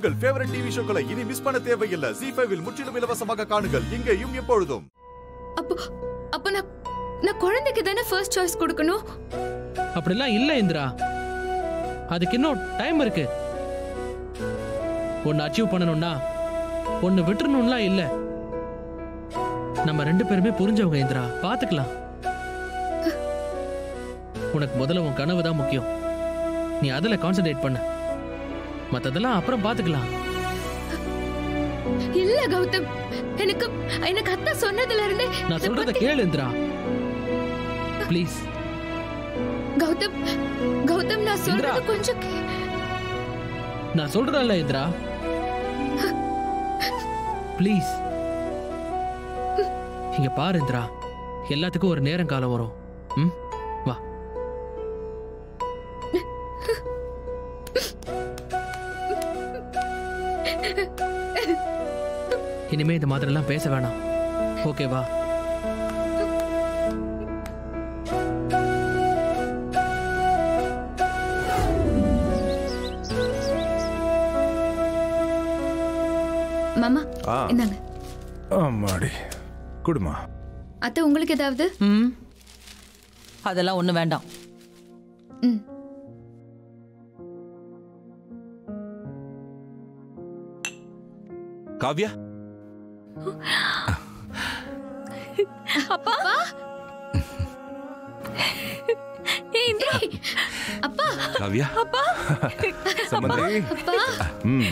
உங்கள் favourite TV ஷோக்களை இனி miss பண்ண தேவையில்லை ஜி ஃபைவில் முற்றிலும் இலவசமாக காணுங்கள் இங்கேயும் எப்பொழுதும் அப்போ அப்போ நான் நான் குழந்தைக்கு தானே ஃபர்ஸ்ட் சாய்ஸ் கொடுக்கணும் அப்படிலாம் இல்ல இந்திரா அதுக்கு இன்னும் டைம் இருக்கு ஒன்னு அச்சீவ் பண்ணணும்னா ஒன்னு விட்டுறணும்லாம் இல்ல நம்ம ரெண்டு பேருமே புரிஞ்சவங்க இந்திரா பாத்துக்கலாம் உனக்கு முதல்ல உன் கனவு தான் முக்கியம் நீ அதுல கான்சென்ட்ரேட் பண்ண மத்ததெல்லாம் அப்புறம் பாத்துக்கலாம் இல்ல கௌதம் எனக்கு எனக்கு அத்தா சொன்னதுல இருந்தே நான் சொல்றத கேளு இந்திரா ப்ளீஸ் கௌதம் கௌதம் நான் சொல்றது இந்திரா. கொஞ்சம் கே- நான் சொல்றேன்ல இந்திரா ப்ளீஸ் இங்க பாரு இந்திரா எல்லாத்துக்கும் ஒரு நேரம் காலம் வரும் ம் வா இனிமே இந்த மாதிரிலாம் பேச வேணாம் ஓகேவா மாமா ஆ இந்தாங்க ஆமாடி குடுமா அத்தை உங்களுக்கு ஏதாவது ம் அதெல்லாம் ஒண்ணு வேண்டாம் ம் காவ்யா அப்பா ஏய் இந்திரா அப்பா காவ்யா சம்மந்தி அப்பா ம்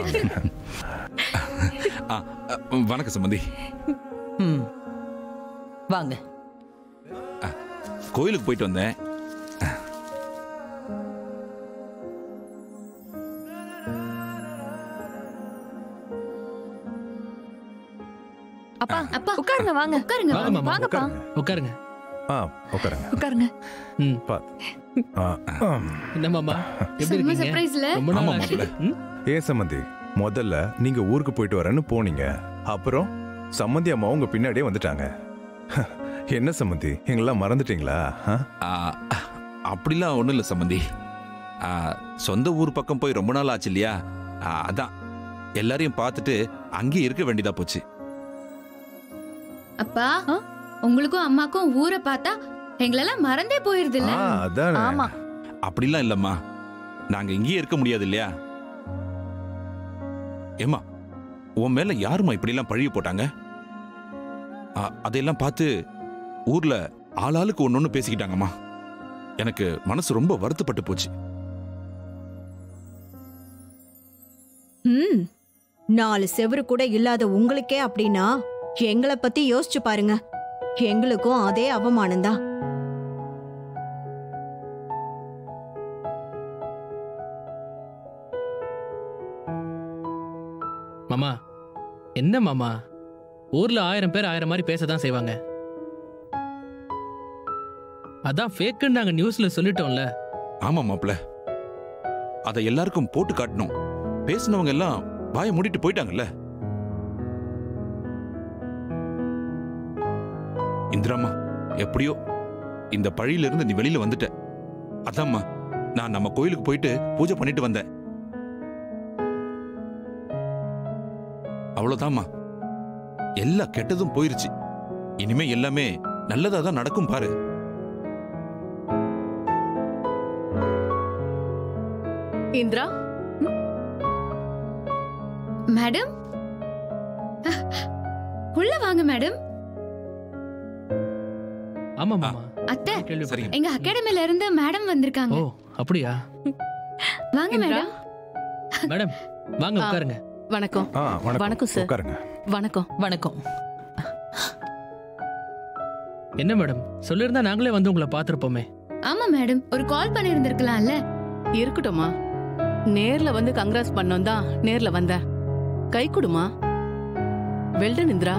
ஆ, அ, வணக்கம் சம்பந்தி ம் வாங்க கோயிலுக்கு போயிட்டு வந்தேன் அப்பா அப்பா உட்காருங்க வாங்க உட்காருங்க வாங்க மாமா வாங்கப்பா உட்காருங்க ஆ உட்காருங்க உட்காருங்க ம் பாத்து ஆ, ஆம். என்ன மாமா எப்படி செம்ம இருக்கீங்க சர்ப்ரைஸ்ல ரொம்ப நாள் ஆமா, ஆச்சு. மாப்பிள்ளை. ம்? ஏன் சம்மந்தி முதல்ல நீங்க ஊருக்கு போயிட்டு வரேன்னு போனீங்க அப்புறம் சம்மந்தி அம்மா உங்க பின்னாடியே வந்துட்டாங்க என்ன சம்மந்தி எங்கெல்லாம் மறந்துட்டீங்களா ஆ? ஆ, அப்படிலாம் ஒன்றும் இல்லை சம்பந்தி ஆ, சொந்த ஊர் பக்கம் போய் ரொம்ப நாள் ஆச்சு இல்லையா ஆ, அதான் எல்லாரையும் பார்த்துட்டு அங்கேயே இருக்க வேண்டியதா போச்சு அப்பா உங்களுக்கும் அம்மாக்கும் ஊரை பார்த்தா எங்களெல்லாம் மறந்தே போயிருது இல்ல ஆ அதானே ஆமா அப்படிலாம் இல்லைம்மா நாங்கள் இங்கேயே இருக்க முடியாது இல்லையா ஏம்மா உன் மேல யாரும்மா இப்படிலாம் பழிய போட்டாங்க ஆ, அதையெல்லாம் பார்த்து ஊர்ல ஆளாளுக்கு ஒன்று ஒன்று பேசிக்கிட்டாங்கம்மா எனக்கு மனசு ரொம்ப வருத்தப்பட்டு போச்சு ம் நாலு செவுரு கூட இல்லாத உங்களுக்கே அப்படின்னா எங்களை பத்தி யோசிச்சு பாருங்க எங்களுக்கும் அதே அவமானம்தான் மாமா என்ன மாமா ஊர்ல ஆயிரம் பேர் ஆயிரம் மாதிரி பேசதான் செய்வாங்க அதான் ஃபேக்குன்னு நாங்க நியூஸ்ல சொல்லிட்டோம்ல ஆமா மாப்ள அதை எல்லாருக்கும் போட்டு காட்டணும் பேசினவங்க எல்லாம் வாயை மூடிட்டு போயிட்டாங்கல்ல இந்திராமா எப்படியோ இந்த பழியில இருந்து நீ வெளியில வந்துட்ட அதாம்மா நான் நம்ம கோயிலுக்கு போயிட்டு பூஜை பண்ணிட்டு வந்தேன் அவ்வளவுதாம்மா எல்லா கெட்டதும் போயிருச்சு இனிமே எல்லாமே நல்லதா தான் நடக்கும் பாரு இந்திரா மேடம் அஹ், உள்ள வாங்க மேடம் ஆமா மாமா அத்தை கேள்விப்பட்டேன். சரிங்க. எங்க அகாடமில இருந்து மேடம் ஓ வந்திருக்காங்க அப்படியா வாங்க இந்திரா மேடம் மேடம் வாங்க ஆ. உட்காருங்க வணக்கம் ஆ வணக்கம் வணக்கம் சார். உட்காருங்க வணக்கம் வணக்கம் என்ன மேடம் சொல்லியிருந்தா நாங்களே வந்து உங்களை பார்த்திருப்போமே ஆமா மேடம் ஒரு கால் பண்ணி இருந்திருக்கலாம்ல இருக்கட்டும்மா நேர்ல வந்து கங்க்ராஸ் பண்ணோம் தான் நேர்ல வந்தேன் கை கொடுமா வெல்டன் இந்திரா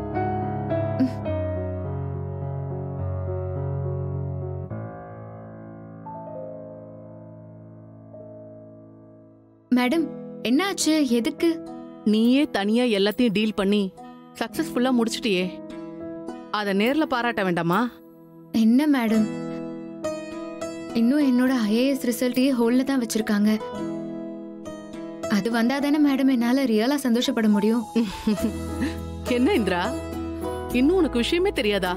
மேடம் என்னாச்சு எதுக்கு நீயே தனியா எல்லாத்தையும் டீல் பண்ணி சக்சஸ்ஃபுல்லா முடிச்சிட்டியே அத நேர்ல பாராட்ட வேண்டாமா என்ன மேடம் இன்னும் என்னோட ஐஏஎஸ் ரிசல்ட்டையே ஹோல்ல தான் வச்சிருக்காங்க அது வந்தாதானே மேடம் என்னால ரியலா சந்தோஷப்பட முடியும் என்ன இந்திரா இன்னும் உனக்கு விஷயமே தெரியாதா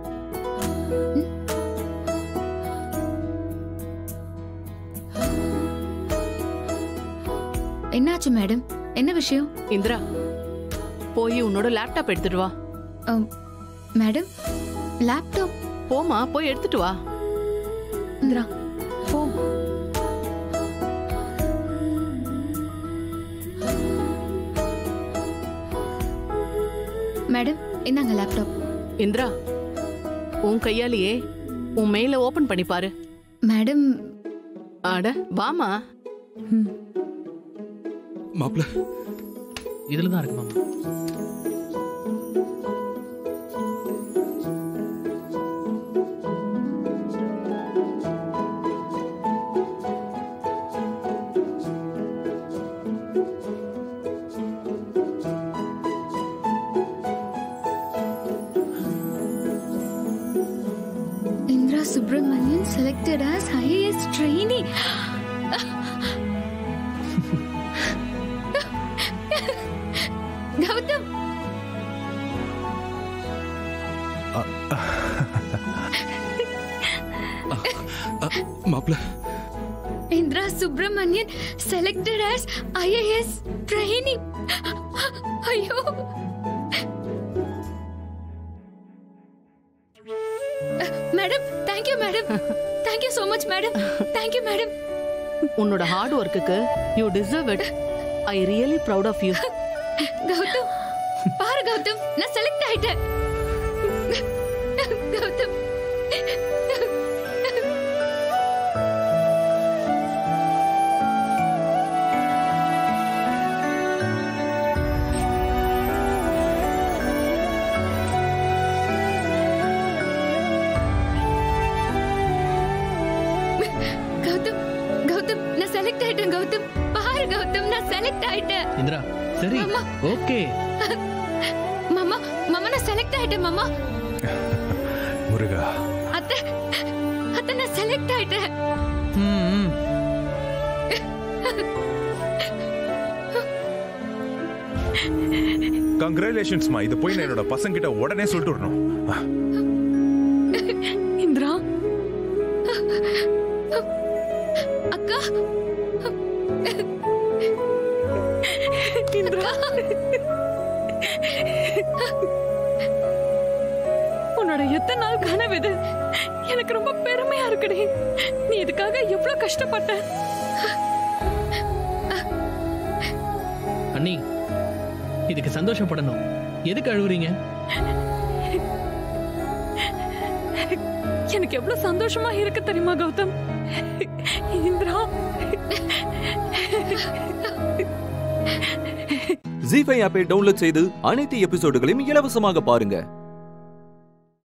என்னாச்சு மேடம் என்ன விஷயம் இந்திரா போய் உன்னோட லேப்டாப் எடுத்துட்டு வா அம், மேடம் லேப்டாப் போமா போய் எடுத்துட்டு வா இந்திரா போ மேடம் இந்தாங்க லேப்டாப் இந்திரா உன் கையாலேயே உன் மெயில ஓபன் பண்ணி பாரு மேடம் அட வாமா மாப்பிள்ள இதுல தான் இருக்கு மாமா Indra Subramanian selected as IAS trainee. Gautham மாப்பிள்ள Indra Subramanian selected as IAS trainee. ஐயோ madam thank you madam thank you so much madam thank you madam உன்னோட ஹார்ட் ஒர்க்குக்கு you deserve it I really proud of you Gautam பாரு கௌதம் நான் செலக்ட் ஆயிட்டேன் கௌதம் கௌதம் கௌதம் நான் select ஆயிட்டேன் கௌதம் பாரு கௌதம் நான் செலக்ட் ஆயிட்டேன் இந்திரா சரி மாமா. ஓகே மாமா மாமா நான் செலக்ட் ஆயிட்டேன் மாமா முருகா அத்தை அத்தை நான் செலக்ட் ஆயிட்டேன் ம், ம். கங்க்ராச்சுலேஷன்ஸ்மா இது போய் நான் என்னோட பசங்கிட்ட உடனே சொல்லிட்டு வரணும் ஆ, இந்திரா அக்கா இந்திரா உன்னோட எத்தனை நாள் கனவு இது எனக்கு ரொம்ப பெருமையா இருக்குடி நீ இதுக்காக எவ்வளவு கஷ்டப்பட்ட அண்ணி இதுக்கு சந்தோஷப்படணும் எதுக்கு அழுவுறீங்க எனக்கு எவ்வளவு சந்தோஷமா இருக்கு தெரியுமா கௌதம் இந்திரா ஜி ஃபைவ் ஆப்பை டவுன்லோட் செய்து அனைத்து எபிசோடுகளையும் இலவசமாக பாருங்க